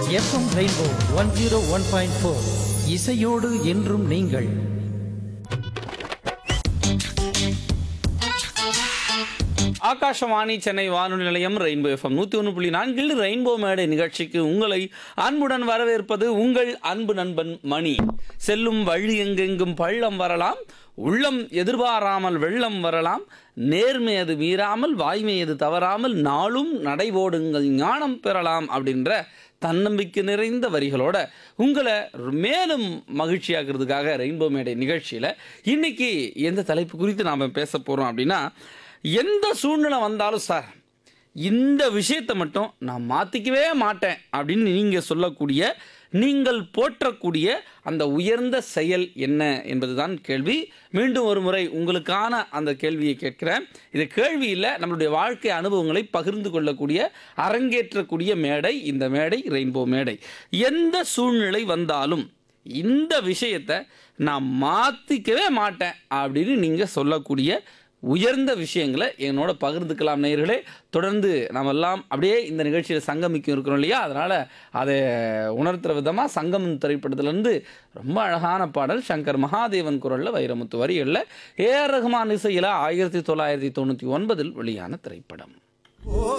FM rainbow one zero one point four இசையோடு என்றும் நீங்கள் ஆகாஷவாணி சென்னை வானொலி நிலையம் ரெயின்போ எஃப்எம் நூற்றி ஒன்று புள்ளி நான்கில் ரெயின்போ மேடை நிகழ்ச்சிக்கு உங்களை அன்புடன் வரவேற்பது உங்கள் அன்பு நண்பன் மணி செல்லும் வழி எங்கெங்கும் பள்ளம் வரலாம் உள்ளம் எதிர்பாராமல் வெள்ளம் வரலாம் நேர்மை அது மீறாமல் வாய்மை அது தவறாமல் நாளும் நடைபோடுங்கள் ஞானம் பெறலாம் அப்படின்ற தன்னம்பிக்கை நிறைந்த வரிகளோட உங்களை மேலும் மகிழ்ச்சியாக்குறதுக்காக ரெயின்போ மேடை நிகழ்ச்சியில் இன்னைக்கு எந்த தலைப்பு குறித்து நாம் பேச போகிறோம் அப்படின்னா எந்த சூழ்நிலை வந்தாலும் சார் இந்த விஷயத்தை மட்டும் நான் மாற்றிக்கவே மாட்டேன் அப்படின்னு நீங்கள் சொல்லக்கூடிய நீங்கள் போற்றக்கூடிய அந்த உயர்ந்த செயல் என்ன என்பதுதான் கேள்வி மீண்டும் ஒரு முறை உங்களுக்கான அந்த கேள்வியை கேட்கிறேன் இது கேள்வி இல்லை நம்மளுடைய வாழ்க்கை அனுபவங்களை பகிர்ந்து கொள்ளக்கூடிய அரங்கேற்றக்கூடிய மேடை இந்த மேடை ரெயின்போ மேடை எந்த சூழ்நிலை வந்தாலும் இந்த விஷயத்தை நான் மாற்றிக்கவே மாட்டேன் அப்படின்னு நீங்கள் சொல்லக்கூடிய உயர்ந்த விஷயங்களை என்னோட பகிர்ந்துக்கலாம் நேயர்களே தொடர்ந்து நம்ம எல்லாம் அப்படியே இந்த நிகழ்ச்சியில் சங்கமிக்கும் இருக்கிறோம் இல்லையா அதனால் அதை உணர்த்துற விதமாக சங்கம் திரைப்படத்திலேருந்து ரொம்ப அழகான பாடல் சங்கர் மகாதேவன் குரலில் வைரமுத்து வரிகளில் ஏஆர் ரஹ்மான் இசையில் ஆயிரத்தி தொள்ளாயிரத்தி தொண்ணூற்றி ஒன்பதில் வெளியான திரைப்படம் ஓ